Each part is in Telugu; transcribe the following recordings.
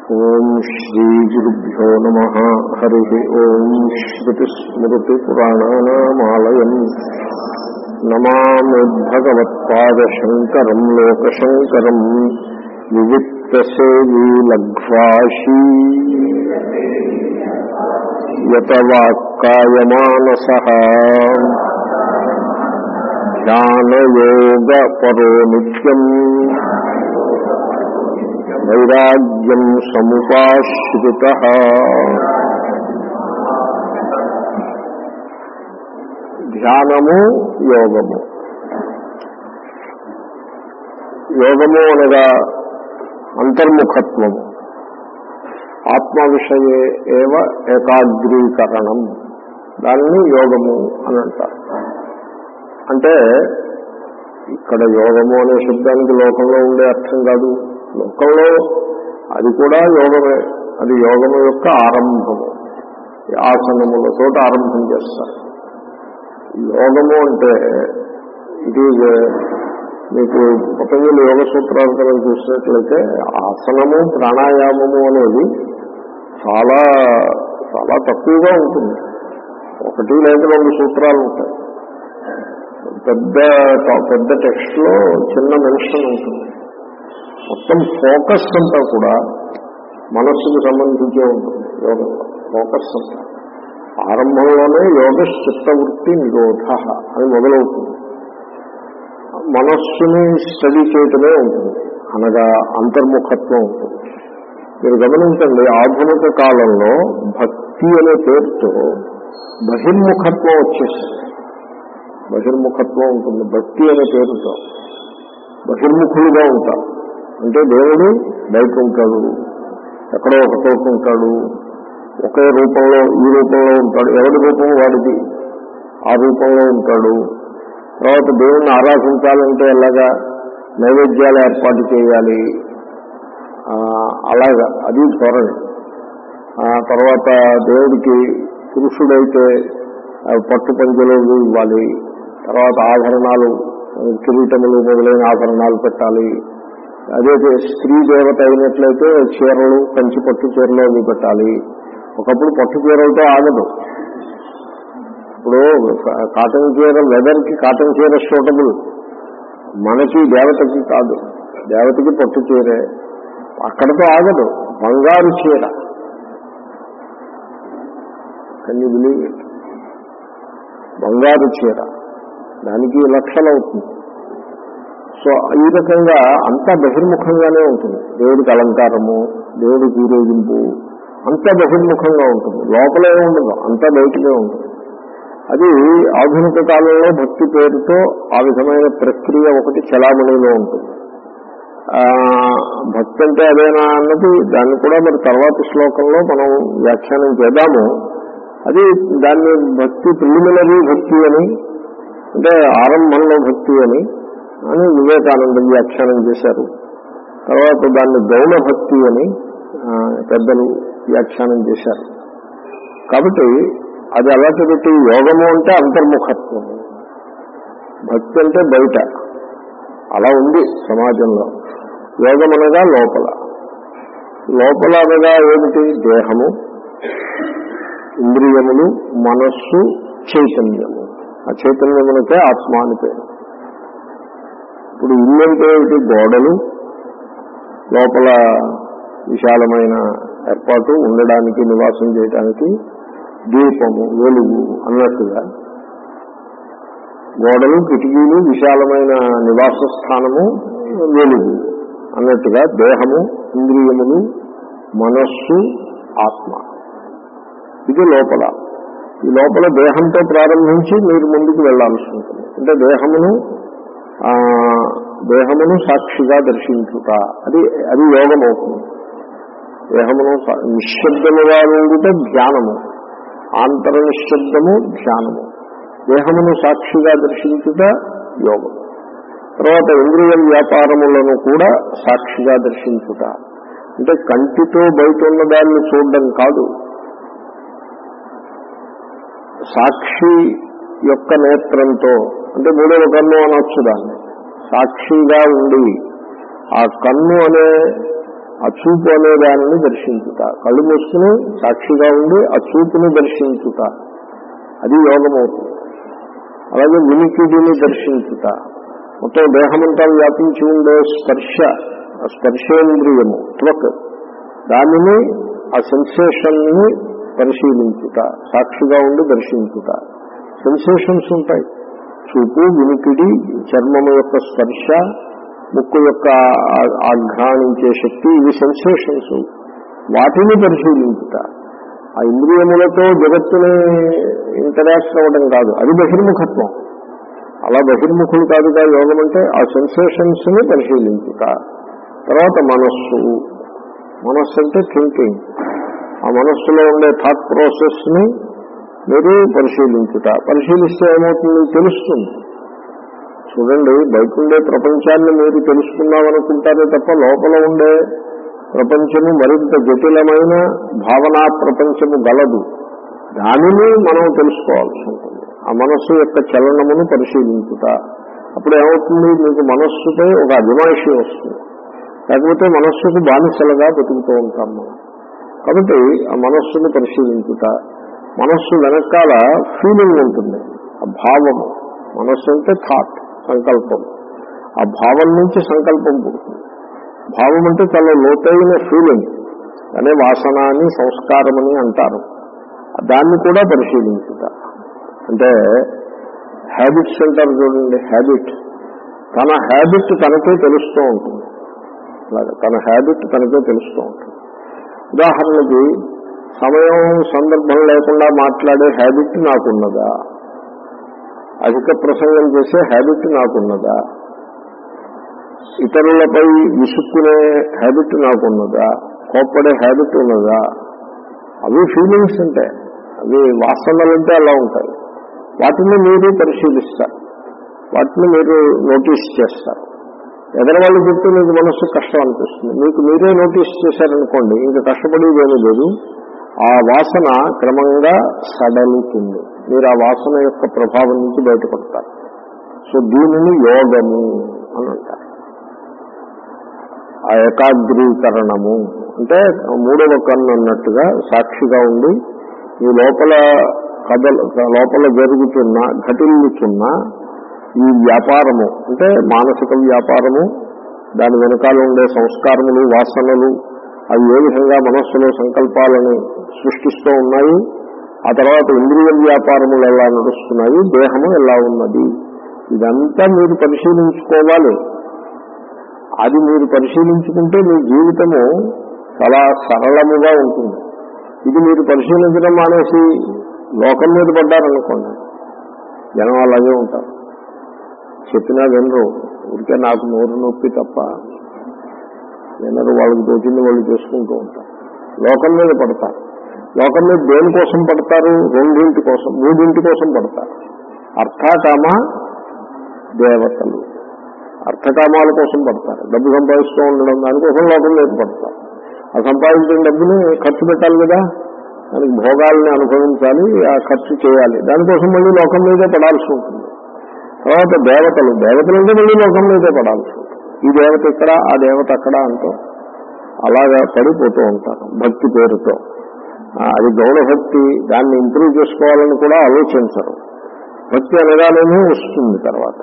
ఓం శ్రీ గురుభ్యో నమ హరి ఓం శ్రుతిస్మృతిపురాణానామాలయం నమామి భగవత్పాదశంకరం లోకశంకరం వివిక్తసేవీ లఘ్వాషీ యతవాక్కాయమానస ధ్యానయోగ పరో నిత్యం వైరాగ్యం సముపాశ్రిత ధ్యానము యోగము యోగము అనగా అంతర్ముఖత్వము ఆత్మ విషయే ఏవ ఏకాగ్రీకరణం దాన్ని యోగము అని అంటారు అంటే ఇక్కడ యోగము అనే శబ్దానికి లోకంలో ఉండే అర్థం కాదు లోకంలో అది కూడా యోగమే అది యోగము యొక్క ఆరంభము ఆసనములతో ఆరంభం చేస్తారు యోగము అంటే ఇట్ ఈజ్ మీకు పతంజలి యోగ సూత్రాంతరం చూసినట్లయితే ఆసనము ప్రాణాయామము అనేది చాలా చాలా తక్కువగా ఉంటుంది ఒకటి లేదా రెండు సూత్రాలు ఉంటాయి పెద్ద పెద్ద టెక్స్ట్ లో చిన్న మెన్షన్ ఉంటుంది మొత్తం ఫోకస్ అంతా కూడా మనస్సుకు సంబంధించే ఉంటుంది యోగంలో ఫోకస్ అంతా ఆరంభంలోనే యోగ చిత్తవృత్తి నిరోధ అని మొదలవుతుంది మనస్సుని స్టడీ చేయటమే ఉంటుంది అనగా అంతర్ముఖత్వం ఉంటుంది మీరు గమనించండి ఆధునిక కాలంలో భక్తి అనే పేరుతో బహిర్ముఖత్వం వచ్చేసింది బహిర్ముఖత్వం ఉంటుంది భక్తి అనే పేరుతో బహిర్ముఖులుగా ఉంటారు అంటే దేవుడు బయట ఉంటాడు ఎక్కడో ఒక చోట ఉంటాడు ఒకే రూపంలో ఈ రూపంలో ఉంటాడు ఎవరి రూపం వాడిది ఆ రూపంలో ఉంటాడు తర్వాత దేవుణ్ణి ఆరాధించాలంటే ఎలాగా నైవేద్యాలు ఏర్పాటు చేయాలి అలాగా అది ధోరణి తర్వాత దేవుడికి పురుషుడైతే పట్టు పంజలు ఇవ్వాలి తర్వాత ఆభరణాలు కిరీటములు మొదలైన ఆభరణాలు పెట్టాలి అదే స్త్రీ దేవత అయినట్లయితే చీరలు కంచి పట్టు చీరలు అవి పెట్టాలి ఒకప్పుడు పట్టు చీరలతో ఆగదు ఇప్పుడు కాటన్ చీర వెదర్కి కాటన్ చీర సూటబుల్ మనకి దేవతకి కాదు దేవతకి పట్టు చీరే అక్కడతో ఆగదు బంగారు చీర కన్ని బిలీవ్ బంగారు చీర దానికి లక్షలు అవుతుంది సో ఈ రకంగా అంతా బహిర్ముఖంగానే ఉంటుంది దేవుడికి అలంకారము దేవుడికి ఊరేగింపు అంతా బహిర్ముఖంగా ఉంటుంది లోపలే ఉండదు అంతా బయటకే ఉంటుంది అది ఆధునిక కాలంలో భక్తి పేరుతో ఆ విధమైన ప్రక్రియ ఒకటి చలామణిలో ఉంటుంది భక్తి అంటే అదేనా అన్నది దాన్ని కూడా మరి తర్వాతి శ్లోకంలో మనం వ్యాఖ్యానం చేద్దాము అది దాన్ని భక్తి ప్రిలిమినరీ భక్తి అని అంటే ఆరంభంలో భక్తి అని అని వివేకానంద వ్యాఖ్యానం చేశారు తర్వాత దాన్ని గౌణ భక్తి అని పెద్దలు వ్యాఖ్యానం చేశారు కాబట్టి అది అలాంటి పెట్టి యోగము అంటే అంతర్ముఖత్వం భక్తి అంటే బయట అలా ఉంది సమాజంలో యోగం అనగా లోపల లోపల అనగా ఏమిటి దేహము ఇంద్రియములు మనస్సు చైతన్యము ఆ చైతన్యమునకే ఆత్మ అని పేరు ఇప్పుడు ఇల్లు అంటే ఏమిటి గోడలు లోపల విశాలమైన ఏర్పాటు ఉండడానికి నివాసం చేయడానికి దీపము వెలుగు అన్నట్టుగా గోడలు కిటికీలు విశాలమైన నివాస స్థానము వెలుగు అన్నట్టుగా దేహము ఇంద్రియములు మనస్సు ఆత్మ ఇది లోపల ఈ లోపల దేహంతో ప్రారంభించి మీరు ముందుకు వెళ్లాల్సి ఉంటుంది అంటే దేహమును దేహమును సాక్షిగా దర్శించుట అది అది యోగం అవుతుంది దేహమును నిశ్శబ్దముగా ఉండుట ధ్యానము ఆంతర నిశ్శబ్దము ధ్యానము దేహమును సాక్షిగా దర్శించుట యోగం తర్వాత ఇంద్రియ వ్యాపారములను కూడా సాక్షిగా దర్శించుట అంటే కంటితో బయట ఉన్న దాన్ని చూడడం కాదు సాక్షి యొక్క నేత్రంతో అంటే మూడవ కన్ను అనొచ్చు దాన్ని సాక్షిగా ఉండి ఆ కన్ను అనే ఆ చూపు అనే దానిని దర్శించుట కళ్ళు మూసుకుని సాక్షిగా ఉండి ఆ చూపుని దర్శించుట అది యోగం అవుతుంది అలాగే వినికిడిని దర్శించుట మొత్తం దేహమంతా వ్యాపించి ఉండే స్పర్శ ఆ స్పర్శేంద్రియము త్వక్ దానిని ఆ సెన్సేషన్ ని పరిశీలించుట సాక్షిగా ఉండి దర్శించుట సెన్సేషన్స్ ఉంటాయి చూపు వినికిడి చర్మము యొక్క స్పర్శ ముక్కు యొక్క ఆ- ఆఘ్రాణించే శక్తి ఇవి సెన్సేషన్స్ వాటిని పరిశీలించుట ఆ ఇంద్రియములతో జగత్తుని ఇంటరాక్ట్ అవ్వడం కాదు అది బహిర్ముఖత్వం అలా బహిర్ముఖులు కాదుగా యోగం అంటే ఆ సెన్సేషన్స్ ని పరిశీలించుట తర్వాత మనస్సు మనస్సు అంటే థింకింగ్ ఆ మనస్సులో ఉండే థాట్ ప్రాసెస్ ని మీరు పరిశీలించుట పరిశీలిస్తే ఏమవుతుంది తెలుస్తుంది చూడండి బయట ఉండే ప్రపంచాన్ని మీరు తెలుసుకున్నామనుకుంటారే తప్ప లోపల ఉండే ప్రపంచము మరింత జటిలమైన భావనా ప్రపంచము గలదు దానిని మనం తెలుసుకోవాల్సి ఉంటుంది ఆ మనస్సు యొక్క చలనమును పరిశీలించుట అప్పుడు ఏమవుతుంది మీకు మనస్సుపై ఒక అజమాయిషి వస్తుంది లేకపోతే మనస్సుకు బానిసలుగా బతుకుతూ ఉంటాం మనం కాబట్టి ఆ మనస్సును పరిశీలించుట మనస్సు వెనకాల ఫీలింగ్ ఉంటుంది ఆ భావము మనస్సు అంటే థాట్ సంకల్పం ఆ భావం నుంచి సంకల్పం పుడుతుంది భావం అంటే చాలా లోతైన ఫీలింగ్ అనే వాసన అని సంస్కారం అని అంటారు దాన్ని కూడా పరిశీలించుట అంటే హ్యాబిట్స్ అంటారు చూడండి హ్యాబిట్ తన హ్యాబిట్ తనకే తెలుస్తూ ఉంటుంది అలాగే తన హ్యాబిట్ తనకే తెలుస్తూ ఉంటుంది ఉదాహరణకి సమయం సందర్భం లేకుండా మాట్లాడే హ్యాబిట్ నాకున్నదా అధిక ప్రసంగం చేసే హ్యాబిట్ నాకున్నదా ఇతరులపై విసుక్కునే హ్యాబిట్ నాకున్నదా కోప్పడే హ్యాబిట్ ఉన్నదా అవి ఫీలింగ్స్ ఉంటాయి అవి వాసనలు అంటే అలా ఉంటాయి వాటిని మీరు పరిశీలిస్తారు వాటిని మీరు నోటీస్ చేస్తారు ఎదరవాళ్ళు చెప్తే మీకు మనస్సు కష్టం అనిపిస్తుంది మీకు మీరే నోటీస్ చేశారనుకోండి ఇంకా కష్టపడేది ఏమీ లేదు ఆ వాసన క్రమంగా సడలుతుంది మీరు ఆ వాసన యొక్క ప్రభావం నుంచి బయటపడతారు సో దీనిని యోగము అని అంటారు ఆ ఏకాగ్రీకరణము అంటే మూడవ కన్ను అన్నట్టుగా సాక్షిగా ఉండి ఈ లోపల కథలు లోపల జరుగుతున్న ఘటిల్లుతున్న ఈ వ్యాపారము అంటే మానసిక వ్యాపారము దాని వెనకాల ఉండే సంస్కారములు వాసనలు అవి ఏ విధంగా మనస్సులో సంకల్పాలను సృష్టిస్తూ ఉన్నాయి ఆ తర్వాత ఇంద్రియ వ్యాపారములు ఎలా నడుస్తున్నాయి దేహము ఎలా ఉన్నది ఇదంతా మీరు పరిశీలించుకోవాలి అది మీరు పరిశీలించుకుంటే మీ జీవితము చాలా సరళముగా ఉంటుంది ఇది మీరు పరిశీలించడం మానేసి లోకం మీద పడ్డారనుకోండి జనం అలాగే ఉంటారు చెప్పినా వినరు ఊరికే నాకు నోరు నొప్పి తప్ప వినరు వాళ్ళకి తోచింది వాళ్ళు చేసుకుంటూ ఉంటారు లోకం మీద పడతారు లోకం మీద దేనికోసం పడతారు రెండింటి కోసం మూడింటి కోసం పడతారు అర్థకామ దేవతలు అర్థకామాల కోసం పడతారు డబ్బు సంపాదిస్తూ ఉండడం దానికోసం లోకం మీద పడతారు ఆ సంపాదించిన డబ్బుని ఖర్చు పెట్టాలి కదా దానికి భోగాల్ని అనుభవించాలి ఆ ఖర్చు చేయాలి దానికోసం మళ్ళీ లోకం మీదే పడాల్సి ఉంటుంది తర్వాత దేవతలు దేవతలు అంటే మళ్ళీ లోకం మీదే పడాల్సి ఉంటుంది ఈ దేవత ఇక్కడ ఆ దేవత అక్కడ అంటూ అలాగా పడిపోతూ ఉంటారు భక్తి పేరుతో ఆ, అది గౌరవభక్తి దాన్ని ఇంప్రూవ్ చేసుకోవాలని కూడా ఆలోచించరు భక్తి అనగానే వస్తుంది తర్వాత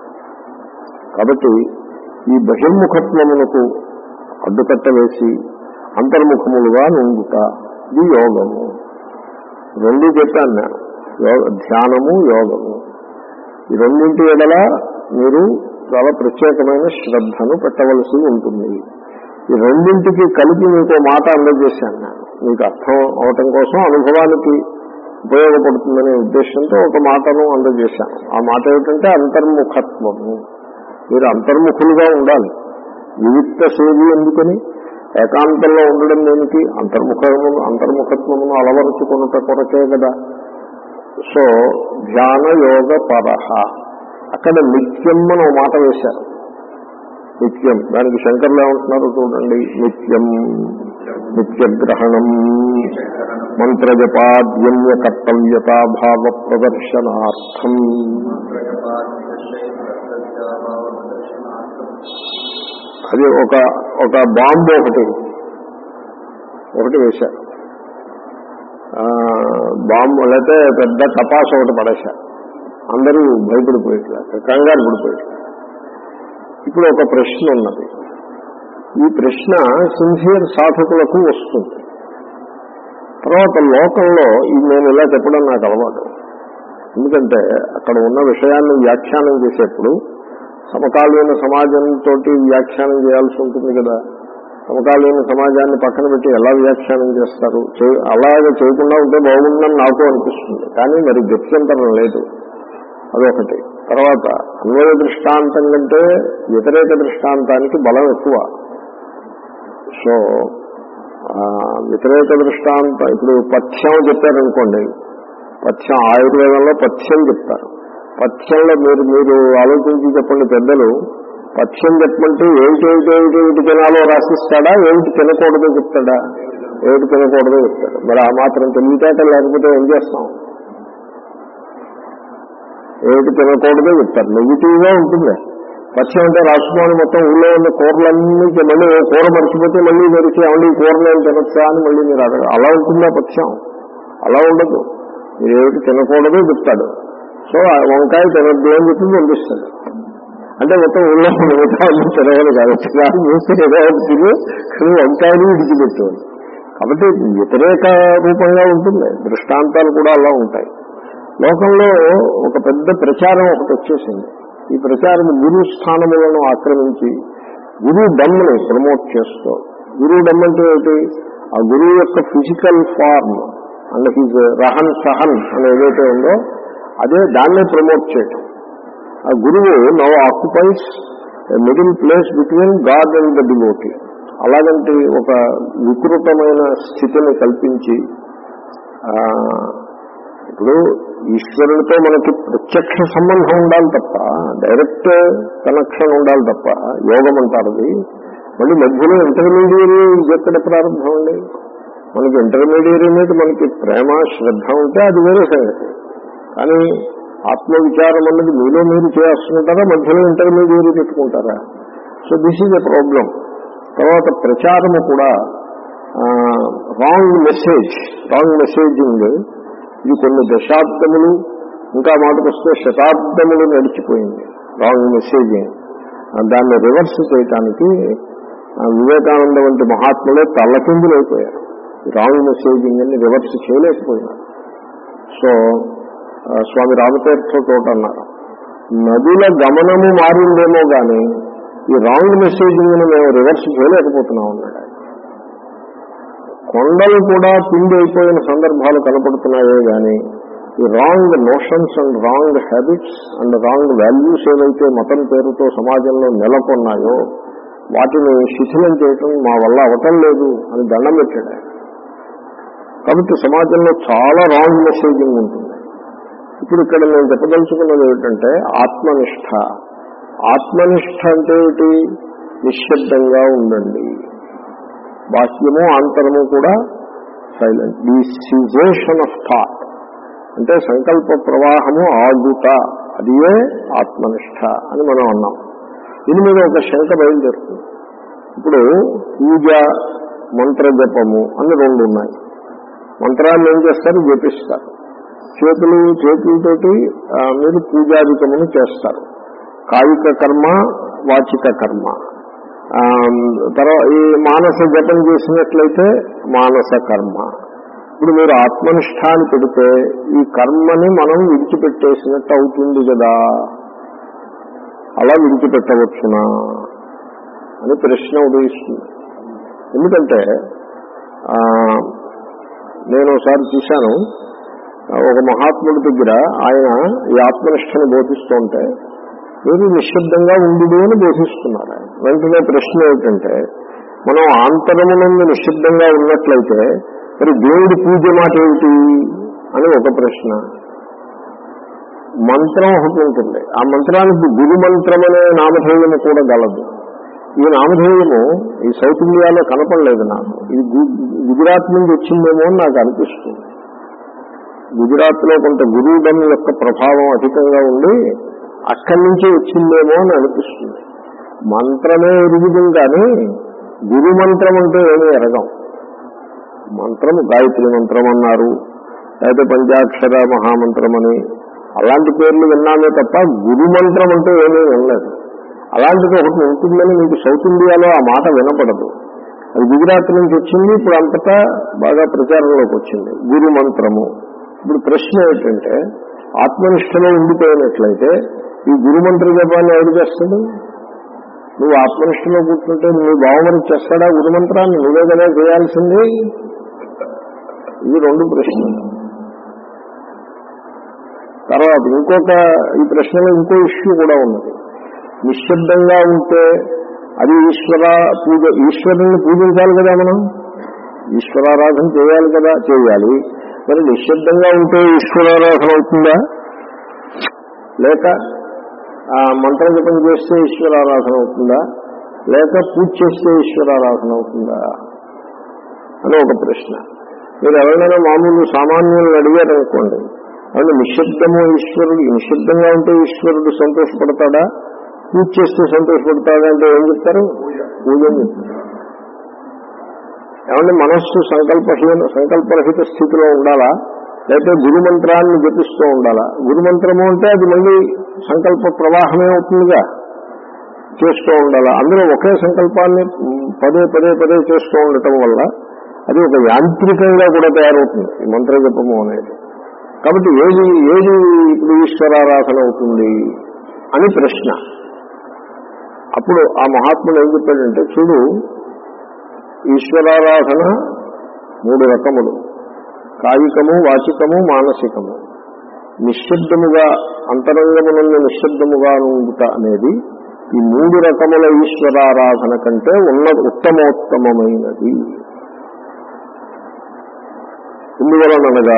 కాబట్టి ఈ బహిర్ముఖత్వమునకు అడ్డుకట్ట వేసి అంతర్ముఖములుగా నుండుట ఇది యోగము రెండు చెప్పాను నేను యోగ ధ్యానము యోగము ఈ రెండింటి ఎడల మీరు చాలా ప్రత్యేకమైన శ్రద్ధను పెట్టవలసి ఉంటుంది ఈ రెండింటికి కలిపి మీకు మాట అందజేశాను నేను మీకు అర్థం అవటం కోసం అనుభవానికి ఉపయోగపడుతుందనే ఉద్దేశంతో ఒక మాటను అందజేశాను ఆ మాట ఏమిటంటే అంతర్ముఖత్వము మీరు అంతర్ముఖులుగా ఉండాలి వివిక్త సేవి ఎందుకని ఏకాంతంలో ఉండడం దేనికి అంతర్ముఖము అంతర్ముఖత్వమును అలవరుచుకున్నట కొరకే కదా సో ధ్యాన యోగ పరహ అక్కడ నిత్యం అని ఒక మాట వేశారు నిత్యం దానికి శంకర్లు ఏమంటున్నారు చూడండి నిత్యం నిత్యగ్రహణం మంత్రజపాద్యమ్య కర్తవ్యతాభావ ప్రదర్శనార్థం అది ఒక ఒక బాంబు ఒకటి ఒకటి వేశారు ఆ, బాంబు లేకపోతే పెద్ద టపాస్ ఒకటి పడేశారు అందరూ భయపడిపోయేట్లా కంగారు పడిపోయేట్లా ఇప్పుడు ఒక ప్రశ్న ఉన్నది ఈ ప్రశ్న సిన్సియర్ సాధకులకు వస్తుంది తర్వాత లోకంలో ఇది నేను ఇలా చెప్పడం నాకు అలవాటు ఎందుకంటే అక్కడ ఉన్న విషయాన్ని వ్యాఖ్యానం చేసేప్పుడు సమకాలీన సమాజంతో వ్యాఖ్యానం చేయాల్సి ఉంటుంది కదా సమకాలీన సమాజాన్ని పక్కన పెట్టి ఎలా వ్యాఖ్యానం చేస్తారు చే- అలాగే చేయకుండా ఉంటే బాగుందని నాకు అనిపిస్తుంది కానీ మరి గత్యంతరం లేదు అదొకటి తర్వాత అన్వయ దృష్టాంతం కంటే వ్యతిరేక దృష్టాంతానికి బలం ఎక్కువ సో ఆ, వ్యతిరేక దృష్టాంత ఇప్పుడు పథ్యం చెప్పారనుకోండి పథ్యం ఆయుర్వేదంలో పథ్యం చెప్తారు పథ్యంలో మీరు మీరు ఆలోచించి చెప్పండి పెద్దలు పథ్యం చెప్పమంటే ఏమిటి ఏమిటి ఏమిటి ఏమిటి తినాలో రాసిస్తాడా ఏమిటి తినకూడదో చెప్తాడా ఏమిటి తినకూడదో చెప్తాడు మరి ఆ మాత్రం తెలివితేట లేకపోతే ఏం చేస్తాం ఏమిటి తినకూడదో చెప్తారు నెగిటివ్ గా ఉంటుంది పథ్యం అంటే రాసుకోవాలి మొత్తం ఊళ్ళో ఉన్న కూరలన్నీ మళ్ళీ ఓ కూర మర్చిపోతే మళ్ళీ మెరిచి ఏమండి ఈ కూరలు ఏం తినొచ్చా అని మళ్ళీ మీరు అడగ అలా ఉంటుందా పథ్యం అలా ఉండదు మీరు ఏమిటి తినకూడదో చెప్తాడు సో ఆ వంకాయ తినద్దు అని చెప్పి పంపిస్తాడు అంటే మొత్తం ఊళ్ళో ఉన్న మిగతా అన్ని తినగలి కాదు తినాలి మూస్తే ఏదో ఒకటి తిని కానీ వంకాయని విడిచిపెట్టేవాడు కాబట్టి వ్యతిరేక రూపంగా ఉంటుంది దృష్టాంతాలు కూడా అలా ఉంటాయి లోకంలో ఒక పెద్ద ప్రచారం ఒకటి వచ్చేసింది ఈ ప్రచారం గురు స్థానములను ఆక్రమించి గురు డమ్ని ప్రమోట్ చేస్తూ గురు డమ్ అంటే ఏంటి ఆ గురువు యొక్క ఫిజికల్ ఫార్మ్ అండ్ హిజ్ రహన్ సహన్ అని ఏదైతే ఉందో అదే దాన్నే ప్రమోట్ చేయటం ఆ గురువు now occupies middle place between god and the devotee అలాగంటి ఒక వికృతమైన స్థితిని కల్పించి ఆ, ఇప్పుడు ఈశ్వరుడితో మనకి ప్రత్యక్ష సంబంధం ఉండాలి తప్ప డైరెక్ట్ కనెక్షన్ ఉండాలి తప్ప యోగం అంటారు అది మళ్ళీ మధ్యలో ఇంటర్మీడియరీ ఎక్కడ ప్రారంభం అండి మనకి ఇంటర్మీడియరీ మీద మనకి ప్రేమ శ్రద్ధ ఉంటే అది వేరే సంగతి కానీ ఆత్మవిచారం అన్నది మీలో మీరు చేస్తుంటారా మధ్యలో ఇంటర్మీడియరీ పెట్టుకుంటారా so this is a problem తర్వాత ప్రచారము కూడా రాంగ్ మెసేజ్ రాంగ్ మెసేజింగ్ ఇది కొన్ని దశాబ్దములు ఇంకా మాటకు వస్తే శతాబ్దములు నడిచిపోయింది రాంగ్ మెసేజింగ్ దాన్ని రివర్స్ చేయటానికి ఆ, వివేకానంద వంటి మహాత్ములే తల్లకిందులైపోయారు రాంగ్ మెసేజింగ్ అని రివర్స్ చేయలేకపోయినారు సో ఆ, స్వామి రామతీర్థ చోట అన్నారు నదుల గమనము మారిందేమో కానీ ఈ రాంగ్ మెసేజింగ్ ని మేము రివర్స్ చేయలేకపోతున్నాం అన్నాడు ఆయన. కొండలు కూడా పిండి అయిపోయిన సందర్భాలు కనపడుతున్నాయే కానీ ఈ wrong notions and wrong habits and wrong values ఏవైతే మతం పేరుతో సమాజంలో నెలకొన్నాయో వాటిని శిథిలం చేయటం మా వల్ల అవటం లేదు అని దండం పెట్టాడు ఆయన. కాబట్టి సమాజంలో చాలా రాంగ్ మెసేజింగ్ ఉంటుంది ఇప్పుడు ఇక్కడ నేను చెప్పదలుచుకున్నది ఏమిటంటే ఆత్మనిష్ట ఆత్మనిష్ట అంటే ఏమిటి నిశ్శబ్దంగా ఉండండి బాహ్యము ఆంతరము కూడా silent the cessation of thought అంటే సంకల్ప ప్రవాహము ఆగుట అదియే ఆత్మనిష్ట అని మనం అన్నాం దీని మీద ఒక శంక బయలుదేరుతుంది ఇప్పుడు పూజ మంత్ర జపము అని రెండు ఉన్నాయి మంత్రాన్ని ఏం చేస్తారు జపిస్తారు చేతులు చేతులతోటి ఆ, మీరు పూజాధికమును చేస్తారు కాయిక కర్మ వాచిక కర్మ ఆ, తర్వాత ఈ మానస జపం చేసినట్లయితే మానస కర్మ ఇప్పుడు మీరు ఆత్మనిష్ట అని పెడితే ఈ కర్మని మనం విడిచిపెట్టేసినట్టు అవుతుంది కదా అలా విడిచిపెట్టవచ్చునా అని ప్రశ్న ఉదయిస్తుంది ఎందుకంటే ఆ, నేను ఒకసారి చూశాను ఆ, ఒక మహాత్ముడి దగ్గర ఆయన ఈ ఆత్మనిష్టని బోధిస్తుంటే మీరు నిశ్శబ్దంగా ఉండు అని బోధిస్తున్నారు ఆయన వెంటనే ప్రశ్న ఏమిటంటే మనం ఆంతరమునందు నిశ్శబ్దంగా ఉన్నట్లయితే మరి దేవుడి పూజ మాట ఏమిటి అని ఒక ప్రశ్న మంత్రం ఒకటి ఉంటుంది ఆ మంత్రానికి గురు మంత్రం అనే నామధేయము కూడా గలదు ఈ నామధేయము ఈ సౌత్ ఇండియాలో కనపడలేదు నాకు ఇది గు- గుజరాత్ నుంచి వచ్చిందేమో అని నాకు అనిపిస్తుంది గుజరాత్ లో కొంత గురుదం యొక్క ప్రభావం అధికంగా ఉండి అక్కడి నుంచి వచ్చిందేమో అని అనిపిస్తుంది మంత్రమే ఎరుగుదాం కానీ గురు మంత్రం అంటే ఏమీ ఎరగం మంత్రము గాయత్రి మంత్రం అన్నారు లేకపోతే పంచాక్షర మహామంత్రం అని అలాంటి పేర్లు విన్నామే తప్ప గురు మంత్రం అంటే ఏమీ వినలేదు అలాంటిది ఒకటి ఉంటుందని మీకు సౌత్ ఇండియాలో ఆ మాట వినపడదు అది గుజరాత్ నుంచి వచ్చింది ఇప్పుడు అంతటా బాగా ప్రచారంలోకి వచ్చింది గురు మంత్రము ఇప్పుడు ప్రశ్న ఏంటంటే ఆత్మనిష్టలో ఉండిపోయినట్లయితే ఈ గురు మంత్ర జపాన్ని ఎవరు చేస్తాడు నువ్వు ఆత్మనిష్టలో కూర్చుంటే నీ బావమని చేస్తాడా గురు మంత్రాన్ని నువ్వే కదా చేయాల్సింది ఇది రెండు ప్రశ్నలు తర్వాత ఇంకొక ఈ ప్రశ్నలో ఇంకో ఇష్యూ కూడా ఉన్నది నిశ్శబ్దంగా ఉంటే అది ఈశ్వర పూజ ఈశ్వరుని పూజించాలి కదా మనం ఈశ్వరారాధన చేయాలి కదా చేయాలి మరి నిశ్శబ్దంగా ఉంటే ఈశ్వరారాధన అవుతుందా లేక ఆ మంత్ర జపం చేస్తే ఈశ్వరారాధన అవుతుందా లేక పూజ చేస్తే ఈశ్వరారాధన అవుతుందా అని ఒక ప్రశ్న మీరు ఎవరైనా మామూలు సామాన్యులను అడిగారనుకోండి అవును నిశ్శబ్దము ఈశ్వరుడు నిశ్శబ్దంగా ఉంటే ఈశ్వరుడు సంతోషపడతాడా పూజ చేస్తే సంతోషపడతాడా అంటే ఏం చెప్తారు పూజ అని చెప్తారు ఏమంటే మనస్సు సంకల్పహీన సంకల్పరహిత స్థితిలో ఉండాలా లేకపోతే గురు మంత్రాన్ని జపిస్తూ ఉండాలా గురు మంత్రము అంటే అది మళ్ళీ సంకల్ప ప్రవాహమే అవుతుందిగా చేస్తూ ఉండాలా అందులో ఒకే సంకల్పాన్ని పదే పదే పదే చేస్తూ ఉండటం వల్ల అది ఒక యాంత్రికంగా కూడా తయారవుతుంది ఈ మంత్ర జపము అనేది కాబట్టి ఏది ఏది ఇప్పుడు ఈశ్వరారాధన అవుతుంది అని ప్రశ్న అప్పుడు ఆ మహాత్ముడు ఏం చెప్పాడంటే చూడు ఈశ్వరారాధన మూడు రకములు కాయికము వాచికము మానసికము నిశ్శబ్దముగా అంతరంగమునందు నిశ్శబ్దముగా ఉండుట అనేది ఈ మూడు రకముల ఈశ్వరారాధన కంటే ఉన్న ఉత్తమోత్తమైనది ఎందువలనగా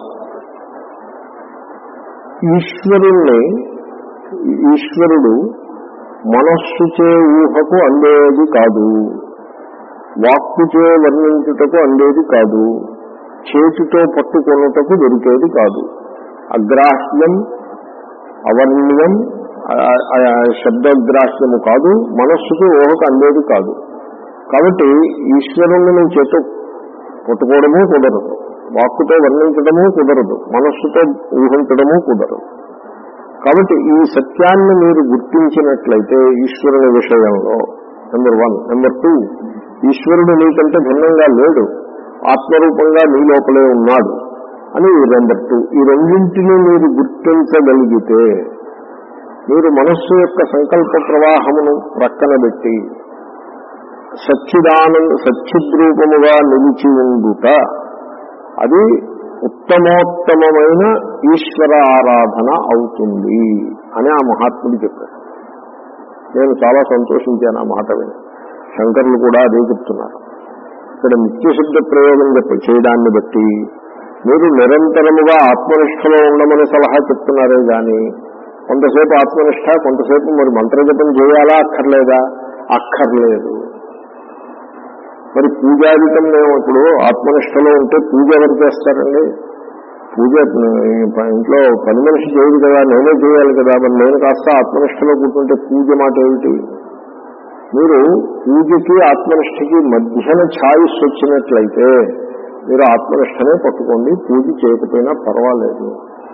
ఈశ్వరుణ్ణి ఈశ్వరుడు మనస్సుచే ఊహకు అందేది కాదు వాక్కుచే వర్ణించుటకు అందేది కాదు చేతితో పట్టుకొనుటకు దొరికేది కాదు అగ్రాహ్యం అవర్ణ్యం శబ్దగ్రాహ్యము కాదు మనస్సుకు ఊహకు అందేది కాదు కాబట్టి ఈశ్వరుణ్ణి నువ్వు చేత పట్టుకోవడము కుదరదు వాక్కుతో వర్ణించడము కుదరదు మనస్సుతో ఊహించడము కుదరదు కాబట్టి ఈ సత్యాన్ని మీరు గుర్తించినట్లయితే ఈశ్వరుని విషయంలో నెంబర్ వన్ నెంబర్ టూ ఈశ్వరుడు నీకంటే భిన్నంగా లేడు ఆత్మరూపంగా నీ లోపలే ఉన్నాడు అని నెంబర్ టూ ఈ రెండింటినీ మీరు గుర్తించగలిగితే మీరు మనస్సు యొక్క సంకల్ప ప్రవాహమును ప్రక్కన పెట్టి సచ్చిదానంద సచ్చిద్రూపముగా నిలిచి ఉండుట అది ఉత్తమోత్తమైన ఈశ్వర ఆరాధన అవుతుంది అని ఆ మహాత్ముడు చెప్పారు నేను చాలా సంతోషించాను ఆ మాట విని శంకర్లు కూడా అదే చెప్తున్నారు ఇక్కడ నిత్యశబ్ద ప్రయోగం చెప్ప చేయడాన్ని బట్టి మీరు నిరంతరముగా ఆత్మనిష్టలో ఉండమని సలహా చెప్తున్నారే కానీ కొంతసేపు ఆత్మనిష్ట కొంతసేపు మరి మంత్రజపం చేయాలా అక్కర్లేదా అక్కర్లేదు మరి పూజాధికం మేము ఇప్పుడు ఆత్మనిష్టలో ఉంటే పూజ ఎవరు చేస్తారండి పూజ ఇంట్లో పని మనిషి చేయదు కదా నేనే చేయాలి కదా మరి నేను కాస్త ఆత్మనిష్టలో కూర్చుంటే పూజ మాట ఏమిటి మీరు పూజకి ఆత్మనిష్టకి మధ్యన ఛాయిస్ వచ్చినట్లయితే మీరు ఆత్మనిష్టనే పట్టుకోండి పూజ చేయకపోయినా పర్వాలేదు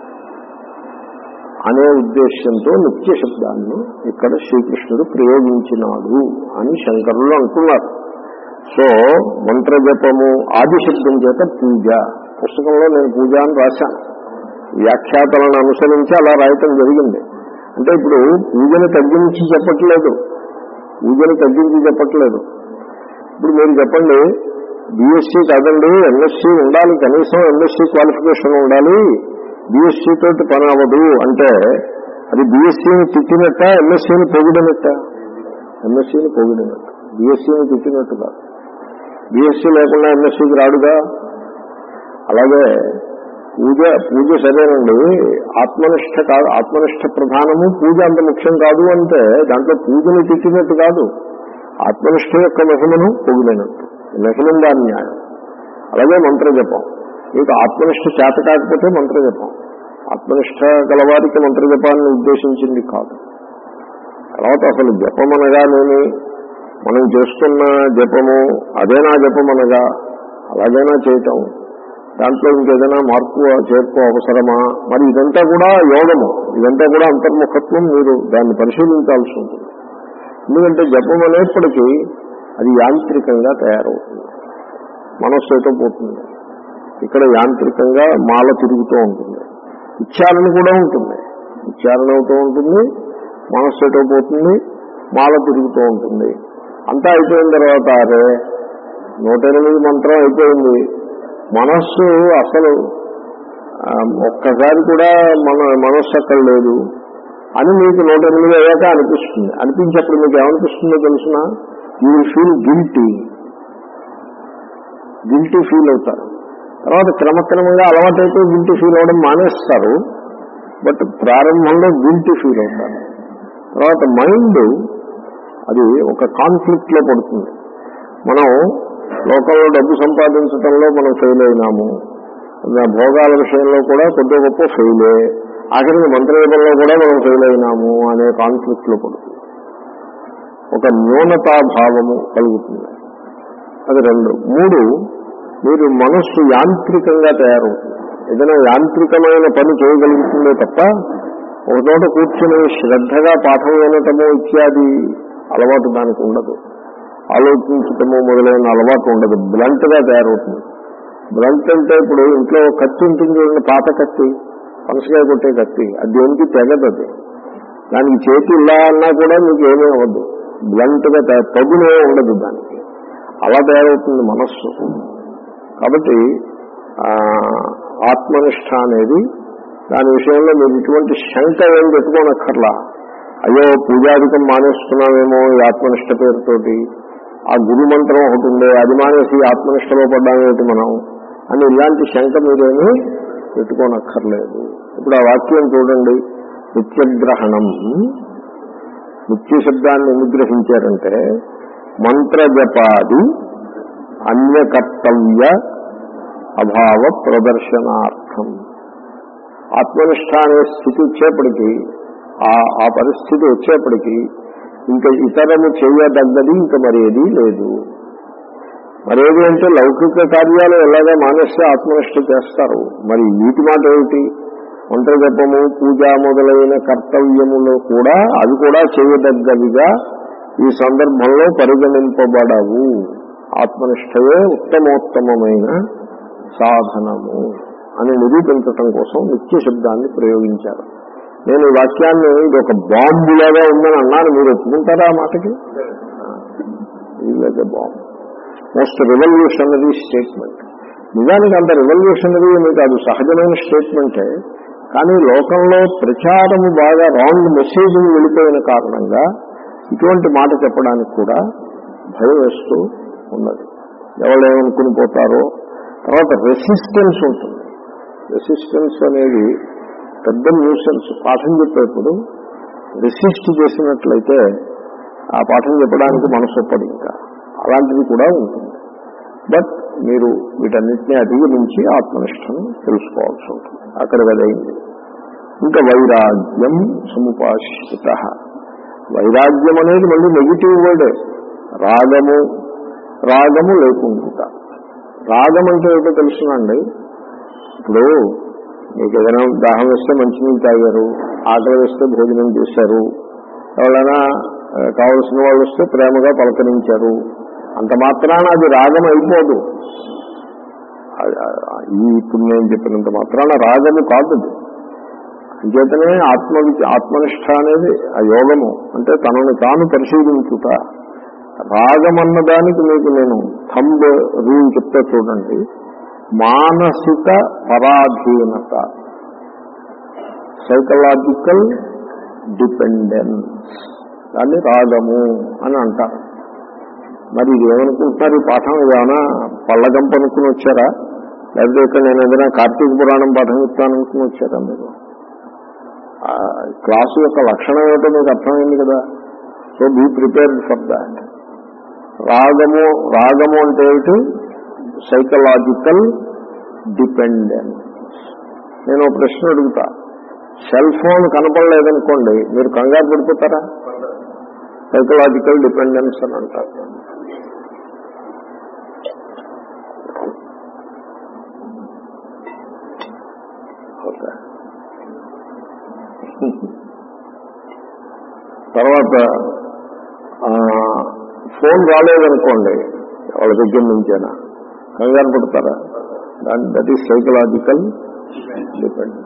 అనే ఉద్దేశంతో నిత్య శబ్దాన్ని ఇక్కడ శ్రీకృష్ణుడు ప్రయోగించినాడు అని శంకరులు అంటున్నారు సో మంత్రజపము ఆది శబ్దం చేత పూజ పుస్తకంలో నేను పూజ అని రాశాను వ్యాఖ్యాతలను అనుసరించి అలా రాయటం జరిగింది అంటే ఇప్పుడు పూజని తగ్గించి చెప్పట్లేదు పూజని తగ్గించి చెప్పట్లేదు ఇప్పుడు మీరు చెప్పండి బీఎస్సీ కాదండి ఎంఎస్సీ ఉండాలి కనీసం ఎంఎస్సీ క్వాలిఫికేషన్ ఉండాలి బీఎస్సీ తోటి పని అవ్వదు అంటే అది బీఎస్సీని తిట్టినట్ట ఎంఎస్సీని పొగిడినట్ట ఎంఎస్సీని పొగిడినట్టు బీఎస్సీని తిట్టినట్టు కాదు బీఎస్సీ లేకుండా ఎంఎస్సీకి రాడుగా అలాగే పూజ పూజ సరేనండి ఆత్మనిష్ట కాదు ఆత్మనిష్ట ప్రధానము పూజ అంత ముఖ్యం కాదు అంటే దాంట్లో పూజని తిట్టినట్టు కాదు ఆత్మనిష్ట యొక్క మహిమను పొగిలినట్టు మహిళంగా న్యాయం అలాగే మంత్రజపం మీకు ఆత్మనిష్ట చేత కాకపోతే మంత్రజపం ఆత్మనిష్ట గలవారికి మంత్రజపాన్ని ఉద్దేశించింది కాదు తర్వాత అసలు జపం అనగానేమి మనం చేస్తున్న జపము అదేనా జపం అనగా అలాగైనా చేయటం దాంట్లో ఇంకేదైనా మార్పు చేర్పు అవసరమా మరి ఇదంతా కూడా యోగము ఇదంతా కూడా అంతర్ముఖత్వం మీరు దాన్ని పరిశీలించాల్సి ఉంటుంది ఎందుకంటే జపం అనేప్పటికీ అది యాంత్రికంగా తయారవుతుంది మనస్సు ఎటో పోతుంది ఇక్కడ యాంత్రికంగా మాల తిరుగుతూ ఉంటుంది ఉచ్చారణ కూడా ఉంటుంది ఉచ్చారణ అవుతూ ఉంటుంది మనస్సు ఎటో పోతుంది మాల తిరుగుతూ ఉంటుంది అంతా అయిపోయిన తర్వాత అరే నూట ఎనిమిది మంత్రం అయిపోయింది మనస్సు అసలు ఆ, ఒక్కసారి కూడా మన మనస్సు అక్కడ లేదు అని మీకు నూట ఎనిమిది అయ్యాక అనిపిస్తుంది అనిపించేప్పుడు మీకు ఏమనిపిస్తుందో తెలిసిన you will feel guilty guilty feel అవుతారు తర్వాత క్రమక్రమంగా అలవాటైతే గిల్టీ ఫీల్ అవ్వడం మానేస్తారు బట్ ప్రారంభంలో గిల్టీ ఫీల్ అవుతారు తర్వాత మైండ్ అది ఒక కాన్ఫ్లిక్ట్ లో పడుతుంది మనం లోకంలో డబ్బు సంపాదించడంలో మనం ఫెయిల్ అయినాము నా భోగాల విషయంలో కూడా కొద్ది గొప్ప ఫెయిలే ఆఖరికి మంత్రయోగంలో కూడా మనం ఫెయిల్ అయినాము అనే కాన్ఫ్లిక్ట్ లో పడుతుంది ఒక న్యూనతాభావము కలుగుతుంది అది రెండు మూడు మీరు మనస్సు యాంత్రికంగా తయారవుతుంది ఏదైనా యాంత్రికమైన పని చేయగలుగుతుందే తప్ప ఒక చోట కూర్చుని శ్రద్ధగా పాఠం వినటము ఇత్యాది అలవాటు దానికి ఉండదు ఆలోచించటము మొదలైన అలవాటు ఉండదు బ్లంట్ గా తయారవుతుంది బ్లంట్ అంటే ఇప్పుడు ఇంట్లో కత్తి ఉంటుంది చూడండి పాత కత్తి పనసకాయ కొట్టే కత్తి అది దేనికి తెగదు అది దానికి చేతి ఇలా అన్నా కూడా మీకు ఏమీ అవ్వదు బ్లంట్ గా తయారు తగునే ఉండదు దానికి అలా తయారవుతుంది మనస్సు కాబట్టి ఆ, ఆత్మనిష్ట అనేది దాని విషయంలో మీరు ఇటువంటి శంక ఏం పెట్టుకోనక్కర్లా అయ్యో పూజాధికం మానేస్తున్నామేమో ఈ ఆత్మనిష్ట పేరుతోటి ఆ గురు మంత్రం ఒకటి ఉండే అది మానేసి ఆత్మనిష్టలో పడ్డామేమిటి మనం అని ఇలాంటి శంక మీరేమీ పెట్టుకోనక్కర్లేదు ఇప్పుడు ఆ వాక్యం చూడండి నిత్యగ్రహణం నిత్య శబ్దాన్ని ఎందుకు గ్రహించారంటే మంత్రజపాది అన్యకర్తవ్య అభావ ప్రదర్శనార్థం ఆత్మనిష్ట అనే స్థితి వచ్చేప్పటికీ ఆ ఆ పరిస్థితి వచ్చేప్పటికీ ఇంకా ఇతరము చేయదగ్గది ఇంకా మరేది లేదు మరేది అంటే లౌకిక కార్యాలు ఎలాగా మానేస్తే ఆత్మనిష్ట చేస్తారు మరి వీటి మాట ఏమిటి మంత్ర జపము పూజ మొదలైన కర్తవ్యములు కూడా అవి కూడా చేయదగ్గవిగా ఈ సందర్భంలో పరిగణింపబడవు ఆత్మనిష్టయే ఉత్తమోత్తమమైన సాధనము అని నిరూపించటం కోసం నిత్య శబ్దాన్ని ప్రయోగించారు నేను ఈ వాక్యాన్ని ఇది ఒక బాంబులాగా ఉందని అన్నాను మీరు ఒప్పుకుంటారా ఆ మాటకి ఇది బాంబు మోస్ట్ రెవల్యూషనరీ స్టేట్మెంట్ నిజానికి అంత రెవల్యూషనరీ మీకు అది సహజమైన స్టేట్మెంటే కానీ లోకంలో ప్రచారము బాగా రాంగ్ మెసేజ్ వెళ్ళిపోయిన కారణంగా ఇటువంటి మాట చెప్పడానికి కూడా భయం వేస్తూ ఉన్నది ఎవరు ఏమనుకుని పోతారో తర్వాత రెసిస్టెన్స్ ఉంటుంది రెసిస్టెన్స్ అనేది పెద్ద న్యూసెన్స్ పాఠం చెప్పేప్పుడు రెసిస్ట్ చేసినట్లయితే ఆ పాఠం చెప్పడానికి మనసు ఒప్పదు ఇంకా అలాంటిది కూడా ఉంటుంది బట్ మీరు వీటన్నిటిని అధిగమించి ఆత్మనిష్టను తెలుసుకోవాల్సి ఉంటుంది అక్కడ కదయింది ఇంకా వైరాగ్యం సముపాశ్రిత వైరాగ్యం అనేది మళ్ళీ నెగిటివ్ వర్డే రాగము రాగము లేకుండా రాగం అంటే ఏమిటో తెలుసునండి ఇప్పుడు మీకు ఏదైనా దాహం వేస్తే మంచినీళ్ళు తాగారు ఆకలి వేస్తే భోజనం చేశారు ఎవరైనా ఆ, కావలసిన వాళ్ళు వస్తే ప్రేమగా పలకరించారు అంత మాత్రాన అది రాగం అయిపోదు ఆ- ఆ- ఈ ఇప్పుడు నేను చెప్పినంత మాత్రాన రాగము కాదు అది. అంచేతనే ఆత్మ ఆత్మనిష్ట అనేది ఆ యోగము అంటే తనను తాను పరిశీలించుట రాగమన్న దానికి మీకు నేను థంబ్ రూల్ చెప్తా చూడండి మానసిక పరాధీనత సైకలాజికల్ డిపెండెన్స్ దాన్ని రాగము అని అంటారు మరి ఇది ఏమనుకుంటున్నారు ఈ పాఠం ఏమైనా పళ్ళగంప అనుకుని వచ్చారా లేకపోతే ఇక్కడ నేను ఏదైనా కార్తీక పురాణం పాఠం చెప్తాను అనుకుని వచ్చారా మీరు ఆ క్లాసు యొక్క లక్షణం ఏమిటో మీకు అర్థమైంది కదా so be prepared for that రాగము రాగము అంటే ఏమిటి సైకలాజికల్ డిపెండెన్స్ నేను ఒక ప్రశ్న అడుగుతా సెల్ ఫోన్ కనపడలేదనుకోండి మీరు కంగారు పడిపోతారా సైకలాజికల్ డిపెండెన్స్ అని అంటారు లేకపోతే తర్వాత ఆ, ఫోన్ రాలేదనుకోండి వాళ్ళ దగ్గర నుంచేనా కంగారు పడతారా దాని that is psychological dependence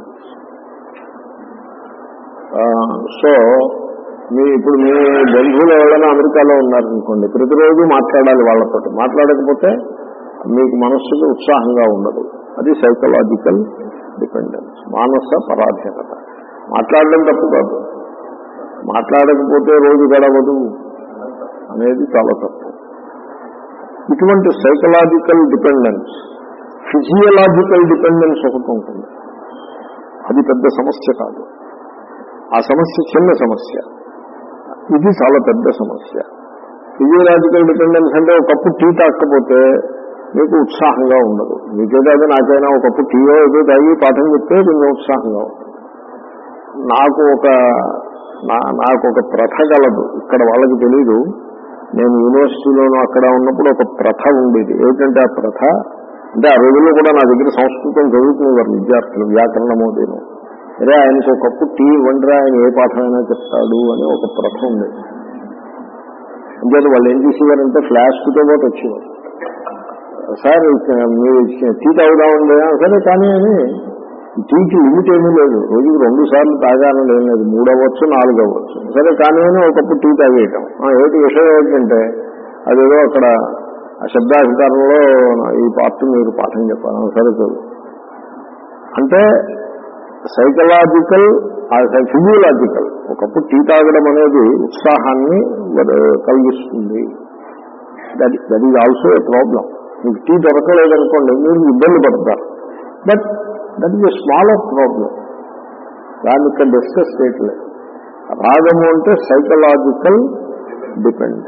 so మీ ఇప్పుడు మీ బంధువులు ఎవరైనా అమెరికాలో ఉన్నారనుకోండి ప్రతిరోజు మాట్లాడాలి వాళ్ళతో మాట్లాడకపోతే మీకు మనస్సుకు ఉత్సాహంగా ఉండదు అది సైకలాజికల్ డిపెండెన్స్ మానస పరాధీనత మాట్లాడడం తప్పు కాదు మాట్లాడకపోతే రోజు గడవదు అనేది చాలా తప్పు ఇటువంటి సైకలాజికల్ డిపెండెన్స్ ఫిజియలాజికల్ డిపెండెన్స్ ఒకటి ఉంటుంది అది పెద్ద సమస్య కాదు ఆ సమస్య చిన్న సమస్య ఇది చాలా పెద్ద సమస్య ఫిజియలాజికల్ డిపెండెన్స్ అంటే ఒక కప్పు టీ తాకపోతే మీకు ఉత్సాహంగా ఉండదు మీకేదో నాకైనా ఒక కప్పు టీయో ఏదో తాగి పాఠం చెప్తే కొంచెం ఉత్సాహంగా ఉంటుంది నాకు ఒక నా- నాకు ఒక ప్రథ గలదు ఇక్కడ వాళ్ళకి తెలీదు నేను యూనివర్సిటీలోనూ అక్కడ ఉన్నప్పుడు ఒక ప్రథ ఉండేది ఏమిటంటే ఆ ప్రథ అంటే ఆ రోజుల్లో కూడా నా దగ్గర సంస్కృతం చదువుకునేవారు విద్యార్థులు వ్యాకరణము దీని అరే ఆయనకు ఒక కప్పు టీ ఇవ్వండిరా ఆయన ఏ పాఠమైనా చెప్తాడు అని ఒక ప్రథ ఉండేది అంచేత వాళ్ళు ఏం చేసేవారంటే ఫ్లాష్తో పాటు వచ్చేవారు సార్ ఇక మీరు టీ తాగుదామండి "ఆ, సరే కానీ అని టీకి లిమిట్ ఏమీ లేదు రోజుకి రెండు సార్లు తాగాలని ఏం లేదు మూడు అవ్వచ్చు నాలుగు అవ్వచ్చు సరే కానీ అని ఒకప్పుడు టీ తాగేయటం "ఆ, ఏమిటి విషయం ఏంటంటే అదేదో అక్కడ ఆ శబ్దాధికారంలో ఈ పార్ట్ మీరు పాఠం చెప్పాలి "ఆ, సరే చదువు అంటే సైకలాజికల్ ఫిజియలాజికల్ ఒకప్పుడు టీ తాగడం అనేది ఉత్సాహాన్ని వద- కలిగిస్తుంది that that is also a problem మీకు టీ దొరకలేదనుకోండి మీరు ఇబ్బంది పడతారు but that is a smaller problem దాన్ని ఇక్కడ డిస్కస్ చేయట్లేదు రాగము అంటే సైకలాజికల్ డిపెండెన్స్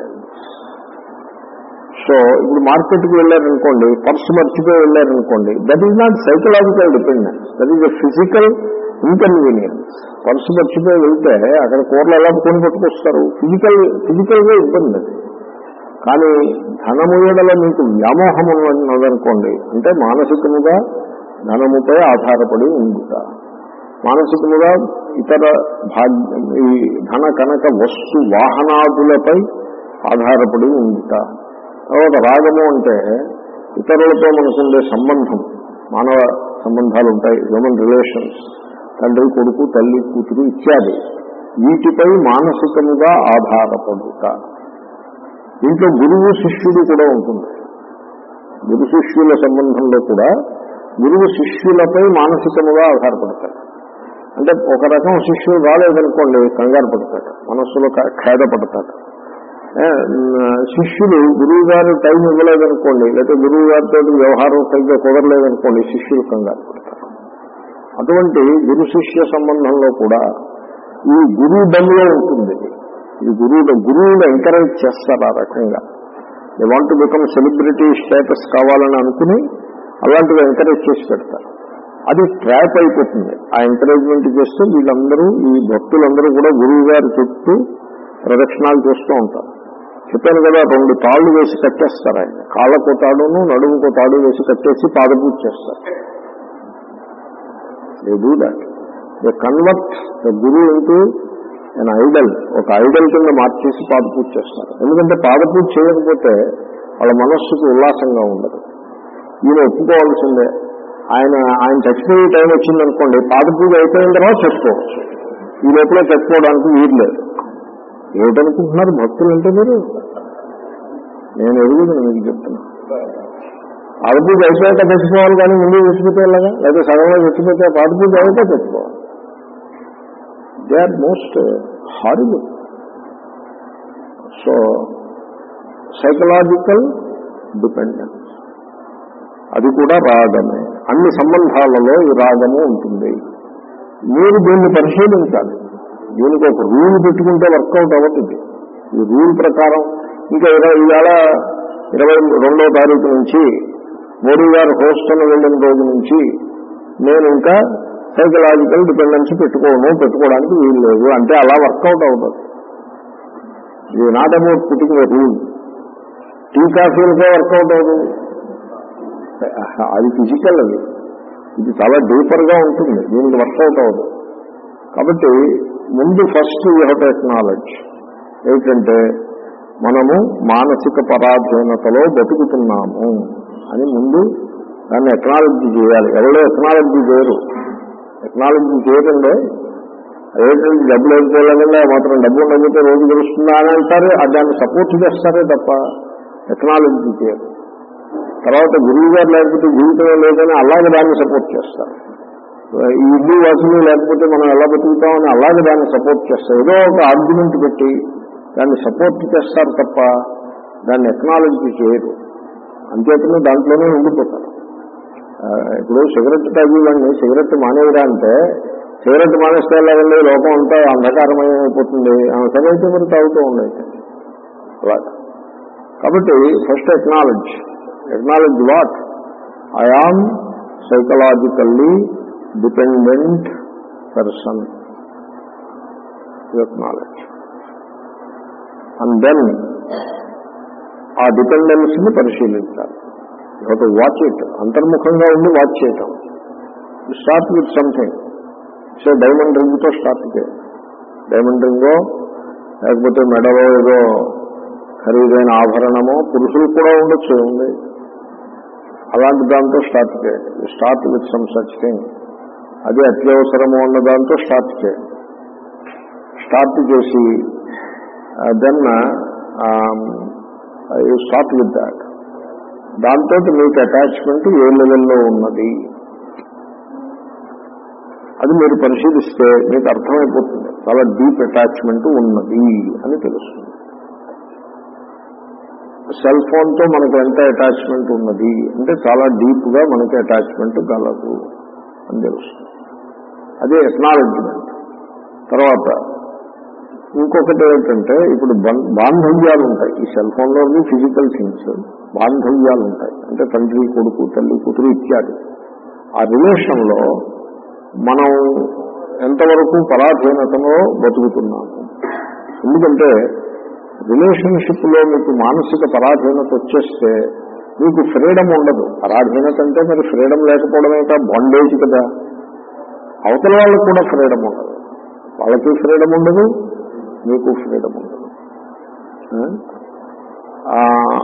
సో ఇప్పుడు మార్కెట్కి వెళ్ళారనుకోండి పర్సు మర్చిపోయి వెళ్ళారనుకోండి that is not psychological dependence that is a physical inconvenience purse మర్చిపోయి వెళ్తే అక్కడ కూరలు ఎలా కొని పట్టుకొస్తారు ఫిజికల్ ఫిజికల్ గా ఇబ్బంది అది కానీ ధనము ఎడల మీకు వ్యామోహం ఉన్నదనుకోండి అంటే మానసికముగా ధనముపై ఆధారపడి ఉండుట మానసికముగా ఇతర భాగ్యం ఈ ధన కనక వస్తు వాహనాదులపై ఆధారపడి ఉండుట తర్వాత రాగము అంటే ఇతరులతో మనకుండే సంబంధం మానవ సంబంధాలు ఉంటాయి హ్యూమన్ రిలేషన్స్ తండ్రి కొడుకు తల్లి కూతురు ఇత్యాది వీటిపై మానసికముగా ఆధారపడుట దీంట్లో గురువు శిష్యుడు కూడా ఉంటుంది గురు శిష్యుల సంబంధంలో కూడా గురువు శిష్యులపై మానసికముగా ఆధారపడతాడు అంటే ఒక రకం శిష్యుడు రాలేదనుకోండి కంగారు పడతాడు మనస్సులో క- ఖేదపడతాడు ఏ, మ్, శిష్యుడు గురువు గారు టైం ఇవ్వలేదనుకోండి లేకపోతే గురువు గారితో వ్యవహారం సరిగ్గా కుదరలేదనుకోండి శిష్యులు కంగారు పడతారు అటువంటి గురు శిష్య సంబంధంలో కూడా ఈ గురువు దమ్ములో ఉంటుంది ఇది. ఈ గురువు గురువుని ఎంకరేజ్ చేస్తారు ఆ రకంగా they want become celebrity status కావాలని అనుకుని అలాంటివి ఎంకరేజ్ చేసి పెడతారు అది ట్రాప్ అయిపోతుంది ఆ ఎంకరేజ్మెంట్ చేస్తే వీళ్ళందరూ ఈ భక్తులందరూ కూడా గురువు గారి చుట్టూ ప్రదక్షిణాలు చేస్తూ ఉంటారు చెప్పాను కదా రెండు తాళ్ళు వేసి కట్టేస్తారు ఆయన కాళ్ళకు తాడును నడుముకు తాడు వేసి కట్టేసి పాదపూజ చేస్తారు they do that they convert the guru into an idol ఒక ఐడల్ కింద మార్చేసి పాదపూజ చేస్తారు ఎందుకంటే పాదపూజ చేయకపోతే వాళ్ళ మనస్సుకు ఉల్లాసంగా ఉండదు ఈయన ఒప్పుకోవాల్సిందే ఆయన ఆయన చచ్చిపోయే టైం వచ్చిందనుకోండి పాదపూజ అయిపోయిన తర్వాత చచ్చిపోవచ్చు ఈ లోపల చచ్చిపోవడానికి వీలు లేదు ఏమిటనుకుంటున్నారు భక్తులు అంటే మీరు నేను ఎదుగుతుంది మీకు చెప్తున్నా పాదపూజ అయిపోయాక చచ్చిపోవాలి కానీ ముందు చచ్చిపోతే ఎలాగా లేదా సగంలో చచ్చిపోతే పాదపూజ అయ్యాక చచ్చిపోవాలి they are most horrible so psychological dependence అది కూడా రాగమే అన్ని సంబంధాలలో ఈ రాగము ఉంటుంది మీరు దీన్ని పరిశీలించాలి దీనికి ఒక రూల్ పెట్టుకుంటే వర్కౌట్ అవుతుంది ఈ రూల్ ప్రకారం ఇంకా ఇరవై ఇవాళ ఇరవై రెండో తారీఖు నుంచి మోడీ గారు హోస్టల్ వెళ్ళిన రోజు నుంచి నేను ఇంకా సైకలాజికల్ డిపెండెన్స్ పెట్టుకోను పెట్టుకోవడానికి వీలు లేదు అంటే అలా వర్కౌట్ అవుతుంది ఇది not about putting rule tea కాఫీలకే వర్కౌట్ అవుతుంది అది ఫిజికల్ అది ఇది చాలా డీపర్గా ఉంటుంది దీనికి వర్కౌట్ అవ్వదు కాబట్టి ముందు ఫస్ట్ యూ హెవ్ ఎక్నాలెడ్జ్ ఏంటంటే మనము మానసిక పరాధీనతలో బతుకుతున్నాము అని ముందు దాన్ని ఎక్నాలజీ చేయాలి ఎవరో ఎక్నాలజీ చేయరు ఎక్నాలజీ చేయకండి అదేంటంటే డబ్బులు వేసుకోలేదండి మాత్రం డబ్బులు ఉండకపోతే రోజు గెలుస్తుందా అని అంటారు అది దాన్ని సపోర్ట్ చేస్తారే తప్ప ఎక్నాలజీ చేయరు తర్వాత గురువు గారు లేకపోతే జీవితమే లేదని అలాగే దాన్ని సపోర్ట్ చేస్తారు ఈ ఇల్లు వాసులు లేకపోతే మనం ఎలా బతుకుతామని అలాగే దాన్ని సపోర్ట్ చేస్తారు ఏదో ఒక ఆర్గ్యుమెంట్ పెట్టి దాన్ని సపోర్ట్ చేస్తారు తప్ప దాన్ని ఎక్నాలజీ చేయరు అంతేతనే దాంట్లోనే ఉండిపోతారు ఆ, ఇప్పుడు సిగరెట్ తాగేవాడిని సిగరెట్ మానేయరా అంటే సిగరెట్ మానేస్తే ఎలాగండి లోకం అంతా అంధకారమయమైపోతుంది ఆ, సరే అయితే మరి తాగుతూ ఉండేది అలాగా కాబట్టి first acknowledge acknowledge what I am psychologically dependent person acknowledge and then ఆ డిపెండెన్స్ని పరిశీలించాలి ఒక వాచ్ ఇట్ అంతర్ముఖంగా ఉండి వాచ్ చేయటం start with something so diamond రింగ్తో స్టార్ట్ చేయాలి డైమండ్ రింగో లేకపోతే మెడలో ఏదో ఖరీదైన ఆభరణమో పురుషులు కూడా ఉండొచ్చు ఉంది అలాంటి దాంతో స్టార్ట్ చేయండి start with some such thing అది అత్యవసరము ఉన్న దాంతో స్టార్ట్ చేయండి స్టార్ట్ చేసి then you start with that దాంతో మీకు అటాచ్మెంట్ ఏ లెవెల్లో ఉన్నది అది మీరు పరిశీలిస్తే మీకు అర్థమైపోతుంది చాలా డీప్ అటాచ్మెంట్ ఉన్నది అని తెలుస్తుంది సెల్ ఫోన్ తో మనకు ఎంత అటాచ్మెంట్ ఉన్నది అంటే చాలా డీప్ గా మనకి అటాచ్మెంట్ గలదు అని తెలుస్తుంది అదే ఎక్నాలజ్మెంట్ తర్వాత ఇంకొకటి ఏంటంటే ఇప్పుడు బం- బాంధవ్యాలు ఉంటాయి ఈ సెల్ ఫోన్లో ఫిజికల్ థింగ్స్ బాంధవ్యాలు ఉంటాయి అంటే తండ్రి కొడుకు తల్లి కూతురు ఇత్యాది ఆ రిలేషన్ లో మనం ఎంతవరకు పరాధీనతలో బతుకుతున్నాము ఎందుకంటే రిలేషన్షిప్ లో మీకు మానసిక పరాధీనత వచ్చేస్తే మీకు ఫ్రీడమ్ ఉండదు పరాధీనత అంటే మరి ఫ్రీడమ్ లేకపోవడమే కదా బాండేజ్ కదా అవతల వాళ్ళకు కూడా ఫ్రీడమ్ ఉండదు వాళ్ళకి ఫ్రీడమ్ ఉండదు మీకు ఫ్రీడమ్ ఉండదు ఆ,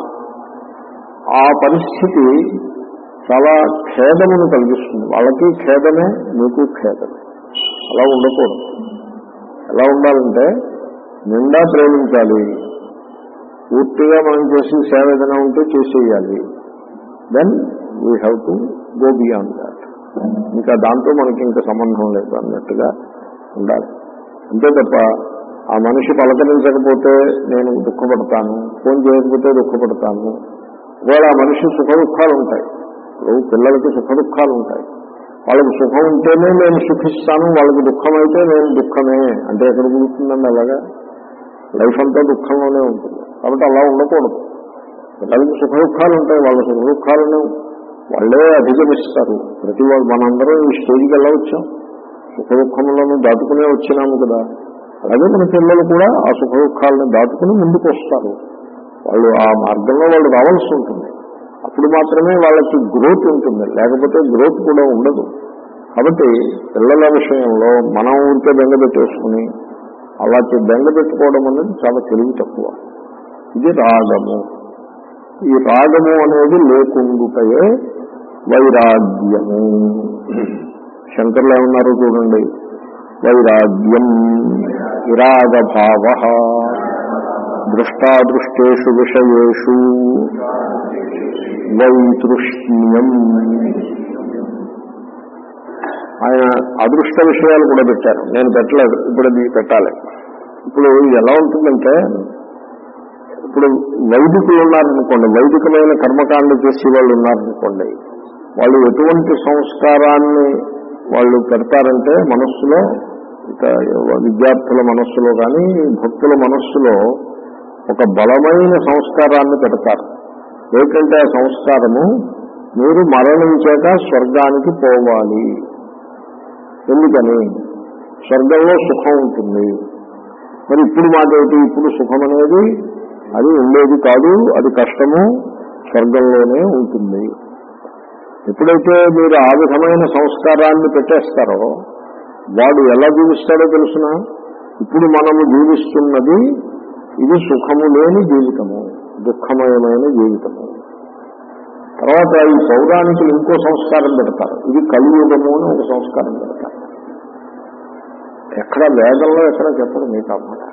ఆ పరిస్థితి చాలా ఖేదమును కలిగిస్తుంది వాళ్ళకి ఖేదమే మీకు ఖేదమే అలా ఉండకూడదు ఎలా ఉండాలంటే నిండా ప్రేమించాలి పూర్తిగా మనం చేసి సేవ ఏదైనా ఉంటే చేసేయాలి then we have to go beyond that ఇంకా దాంతో మనకి ఇంకా సంబంధం లేదు అన్నట్టుగా ఉండాలి అంతే తప్ప ఆ మనిషి పలకరించకపోతే నేను దుఃఖపడతాను ఫోన్ చేయకపోతే దుఃఖపడతాను ఒకవేళ ఆ మనిషి సుఖ దుఃఖాలు ఉంటాయి ఇప్పుడు పిల్లలకి సుఖ దుఃఖాలు ఉంటాయి వాళ్ళకి సుఖం ఉంటేనే నేను సుఖిస్తాను వాళ్ళకి దుఃఖం అయితే నేను దుఃఖమే అంటే ఎక్కడ కుదురుతుందండి అలాగా లైఫ్ అంతా దుఃఖంలోనే ఉంటుంది కాబట్టి అలా ఉండకూడదు పిల్లలకి సుఖ దుఃఖాలు ఉంటాయి వాళ్ళ సుఖ దుఃఖాలను వాళ్ళే అధిగమిస్తారు ప్రతి వాళ్ళు మనందరం ఈ స్టేజ్కి ఎలా వచ్చాం సుఖ దుఃఖములను దాటుకునే వచ్చినాము కదా అలాగే మన పిల్లలు కూడా ఆ సుఖ దుఃఖాలను దాటుకుని ముందుకు వస్తారు వాళ్ళు ఆ మార్గంలో వాళ్ళు రావాల్సి ఉంటుంది అప్పుడు మాత్రమే వాళ్ళకి గ్రోత్ ఉంటుంది లేకపోతే గ్రోత్ కూడా ఉండదు కాబట్టి పిల్లల విషయంలో మనం ఊరికే బెంగ పెట్టేసుకుని అలాంటి బెంగ పెట్టుకోవడం అనేది చాలా తెలివి తక్కువ ఇది రాగము ఈ రాగము అనేది లేకుండుటయే వైరాగ్యము శంకర్లు ఏమన్నారు చూడండి వైరాగ్యం విరాగభావ దృష్టాదృష్టేషు విషయేషు వైతృష్ణ్యం ఆయన అదృష్ట విషయాలు కూడా పెట్టారు నేను పెట్టలేదు ఇప్పుడు అది పెట్టాలి ఇప్పుడు ఇది ఎలా ఉంటుందంటే ఇప్పుడు వైదికులు ఉన్నారనుకోండి వైదికమైన కర్మకాండ చేసే వాళ్ళు ఉన్నారనుకోండి వాళ్ళు ఎటువంటి సంస్కారాన్ని వాళ్ళు పెడతారంటే మనస్సులో ఇక విద్యార్థుల మనస్సులో కానీ భక్తుల మనస్సులో ఒక బలమైన సంస్కారాన్ని పెడతారు ఏంటంటే ఆ సంస్కారము మీరు మరణించాక స్వర్గానికి పోవాలి ఎందుకని స్వర్గంలో సుఖం ఉంటుంది మరి ఇప్పుడు మాకేమిటి ఇప్పుడు సుఖం అనేది అది ఉండేది కాదు అది కష్టము స్వర్గంలోనే ఉంటుంది ఎప్పుడైతే మీరు ఆ విధమైన సంస్కారాన్ని పెట్టేస్తారో వాడు ఎలా జీవిస్తాడో తెలుసిన ఇప్పుడు మనము జీవిస్తున్నది ఇది సుఖము లేని జీవితము దుఃఖమయమైన జీవితము తర్వాత ఈ పౌరాణికులు ఇంకో సంస్కారం పెడతారు ఇది కలియుగము అని ఒక సంస్కారం పెడతారు ఎక్కడ వేదంలో ఎక్కడ చెప్పడం మీకు అన్నమాట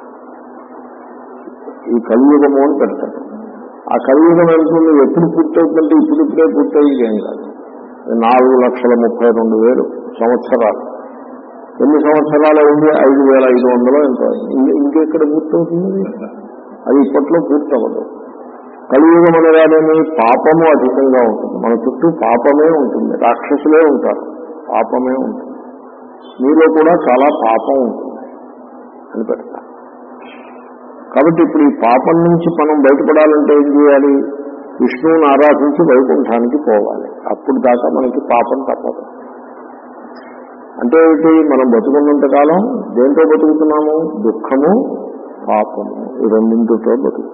ఈ కలియుగము అని పెడతాడు ఆ కలియుగం అనుకుని ఎప్పుడు పూర్తవుతుందంటే ఇప్పుడిప్పుడే పూర్తయ్యేది ఏం కాదు నాలుగు లక్షల ముప్పై రెండు వేలు సంవత్సరాలు ఎన్ని సంవత్సరాలు ఉంది ఐదు వేల ఐదు వందలు ఎంత ఇంక- ఇంకెక్కడ పూర్తవుతుంది అది ఇప్పట్లో పూర్తవదు కలియుగం అనగానే పాపము అధికంగా ఉంటుంది మన చుట్టూ పాపమే ఉంటుంది రాక్షసులే ఉంటారు పాపమే ఉంటుంది మీలో కూడా చాలా పాపం ఉంటుంది అని పెడతారు కాబట్టి ఇప్పుడు ఈ పాపం నుంచి మనం బయటపడాలంటే ఏం చేయాలి విష్ణువుని ఆరాధించి వైకుంఠానికి పోవాలి అప్పుడు దాకా మనకి పాపం తప్పదు అంటే ఏంటి మనం బతుకున్నంత కాలం దేంతో బతుకుతున్నాము దుఃఖము పాపము ఈ రెండింటితో బతుకుతున్నాం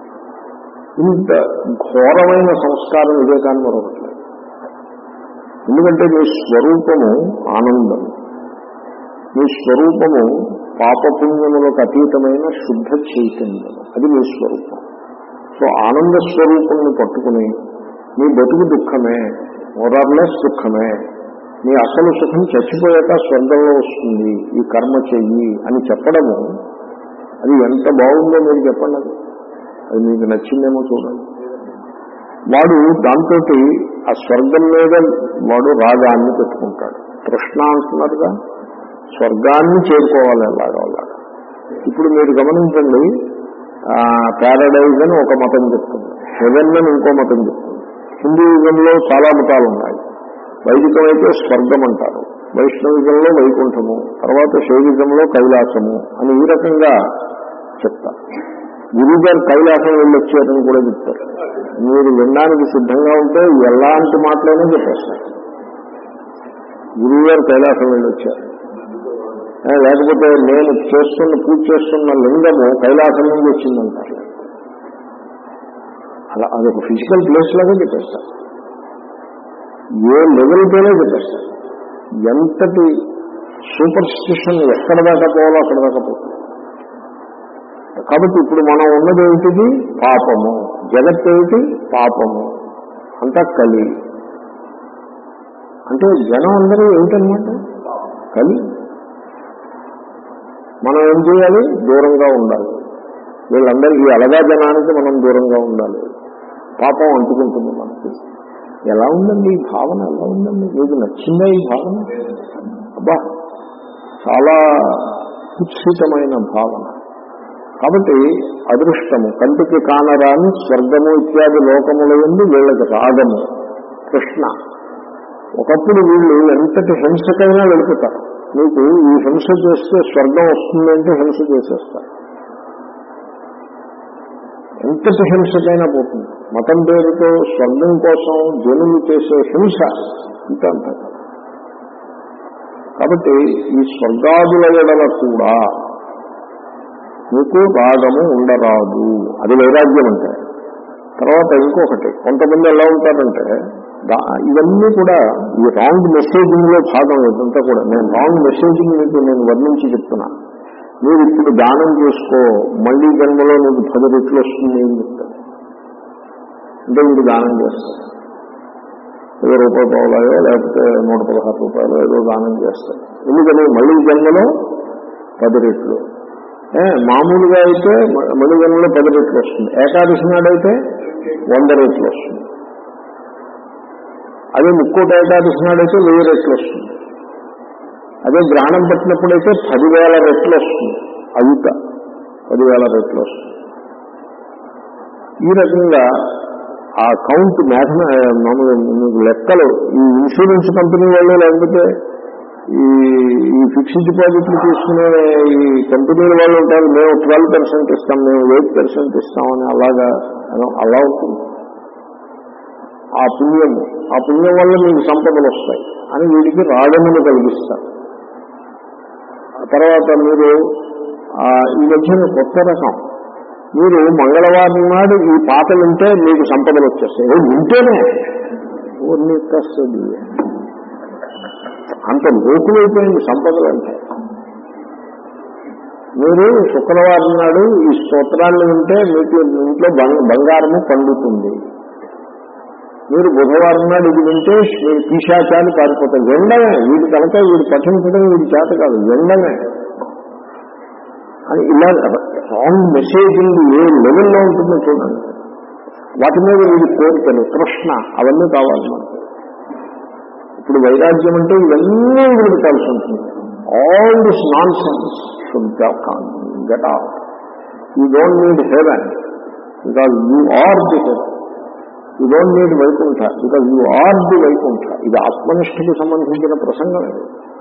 ఇంత ఘోరమైన సంస్కారం ఇదే కానీ మరొకటి లేదు. ఎందుకంటే మీ స్వరూపము ఆనందం మీ స్వరూపము పాపపుణ్యములకు అతీతమైన శుద్ధ చైతన్యం అది మీ స్వరూపం సో ఆనంద స్వరూపంని పట్టుకుని మీ బతుకు దుఃఖమే మొరార్లెస్ దుఃఖమే మీ అసలు సుఖం చచ్చిపోయాక స్వర్గంలో వస్తుంది ఈ కర్మ చెయ్యి అని చెప్పడము అది ఎంత బాగుందో మీరు చెప్పండి అది అది మీకు నచ్చిందేమో చూడండి వాడు దాంతో ఆ స్వర్గం మీద వాడు రాగాన్ని పెట్టుకుంటాడు కృష్ణ అంటున్నారుగా స్వర్గాన్ని చేరుకోవాలి అలాగా అలాగా ఇప్పుడు మీరు గమనించండి ప్యారడైజ్ అని ఒక మతం చెప్తుంది హెవెన్ అని ఇంకో మతం చెప్తుంది హిందూయిజంలో చాలా మతాలు ఉన్నాయి వైదికం అయితే స్వర్గం అంటారు వైష్ణవిజంలో వైకుంఠము తర్వాత శైవిజంలో కైలాసము అని ఈ రకంగా చెప్తారు గురువు గారు కైలాసం వెళ్ళి వచ్చారని కూడా చెప్తారు మీరు వినడానికి సిద్ధంగా ఉంటే ఎలాంటి మాటలైనా చెప్పేస్తారు గురువు గారు కైలాసం వెళ్ళి వచ్చారు ఆ, లేకపోతే నేను చేస్తున్న పూజ చేస్తున్న లింగము కైలాసం నుంచి వచ్చిందంటారు అలా అదొక ఫిజికల్ ప్లేస్ లాగా చెప్పేస్తారు ఏ లెవెల్తోనే చెప్పేస్తారు ఎంతటి సూపర్ స్టిషన్ ఎక్కడ దాకా పోవాలో అక్కడ దాకా పోతుంది కాబట్టి ఇప్పుడు మనం ఉన్నది ఏమిటిది పాపము జగత్ ఏమిటి పాపము అంతా కలి అంటే జనం అందరూ ఏమిటనమాట కలి మనం ఏం చేయాలి దూరంగా ఉండాలి వీళ్ళందరికీ అలగా జనానికి మనం దూరంగా ఉండాలి పాపం అంటుకుంటుంది మనకి ఎలా ఉందండి ఈ భావన ఎలా ఉందండి మీకు నచ్చిందా ఈ భావన అబ్బా చాలా కుత్సితమైన భావన కాబట్టి అదృష్టము కంటికి కానరాని స్వర్గము ఇత్యాది లోకముల ఎందు వీళ్ళకి రాగము కృష్ణ ఒకప్పుడు వీళ్ళు ఎంతటి హింసకైనా వెళుపుతారు మీకు ఈ హింస చేస్తే స్వర్గం వస్తుందంటే హింస చేసేస్తారు ఎంతటి హింసకైనా పోతుంది మతం పేరుతో స్వర్గం కోసం జనులు చేసే హింస ఇంత అంత కాదు. కాబట్టి ఈ స్వర్గాదుల ఎడల కూడా మీకు రాగము ఉండరాదు అది వైరాగ్యం అంటే తర్వాత ఇంకొకటి కొంతమంది ఎలా ఉంటారంటే దా- ఇవన్నీ కూడా ఈ రాంగ్ మెసేజింగ్ లో భాగం ఇదంతా కూడా నేను రాంగ్ మెసేజింగ్ మీకు నేను వర్ణించి చెప్తున్నా మీరు ఇప్పుడు దానం చేసుకో మళ్ళీ జన్మలో నీకు పది రెట్లు వస్తుంది అని చెప్తారు అంటే మీరు దానం చేస్తారు ఏదో రూపాయి పావులాయో లేకపోతే నూట పదహారు రూపాయలు ఏదో దానం చేస్తారు ఎందుకని మళ్ళీ జన్మలో పది రెట్లు ఏ, మామూలుగా అయితే మ- మళ్ళీ జన్మలో పది రెట్లు వస్తుంది ఏకాదశి నాడైతే వంద రెట్లు వస్తుంది అదే ముక్కోటి ఏకాదశి నాడైతే వెయ్యి రెట్లు వస్తుంది అదే గ్రహణం పట్టినప్పుడైతే పదివేల రెట్లు వస్తుంది అయుత పదివేల రెట్లు వస్తుంది ఈ రకంగా ఆ కౌంట్ మ్యాథమ మామూలు మీకు లెక్కలు ఈ ఇన్సూరెన్స్ కంపెనీ వాళ్ళు లేకపోతే ఈ ఈ ఫిక్స్డ్ డిపాజిట్లు తీసుకునే ఈ కంపెనీల వాళ్ళు ఉంటారు మేము ట్వెల్వ్ పర్సెంట్ ఇస్తాం మేము ఎయిట్ పర్సెంట్ ఇస్తామని అలాగా అలా- అలా ఉంటుంది ఆ పుణ్యము ఆ పుణ్యం వల్ల మీకు సంపదలు వస్తాయి అని వీడికి రాగమును కలిగిస్తారు ఆ తర్వాత మీరు ఆ, ఈ మధ్యన కొత్త రకం మీరు మంగళవారం నాడు ఈ పాట వింటే మీకు సంపదలు వచ్చేస్తాయి ఏ, వింటేనే ఓన్లీ తస్సది అంత లోతులైపోయింది సంపదలు అంటే మీరు శుక్రవారం నాడు ఈ స్తోత్రాన్ని వింటే మీకు ఇంట్లో బంగ- బంగారము పండుతుంది మీరు బుధవారం నాడు ఇది వింటే మీరు పిశాచాలు పారిపోతాయి వెండమే వీడి కనుక వీడు పఠించడం వీడి చేత కాదు వెండమే అని ఇలా రాంగ్ మెసేజింగ్ ఏ లెవెల్లో ఉంటుందో చూడండి వాటి మీద వీడి కోరికలు తృష్ణ అవన్నీ కావాలి మనకి ఇప్పుడు వైరాగ్యం అంటే ఇవన్నీ వదిలిపెట్టాల్సి ఉంటుంది all this nonsense should get off you don't need heaven because you are the heaven you don't need Vaikuntha because you are the Vaikuntha ఇది ఆత్మనిష్టకి సంబంధించిన ప్రసంగం ఇది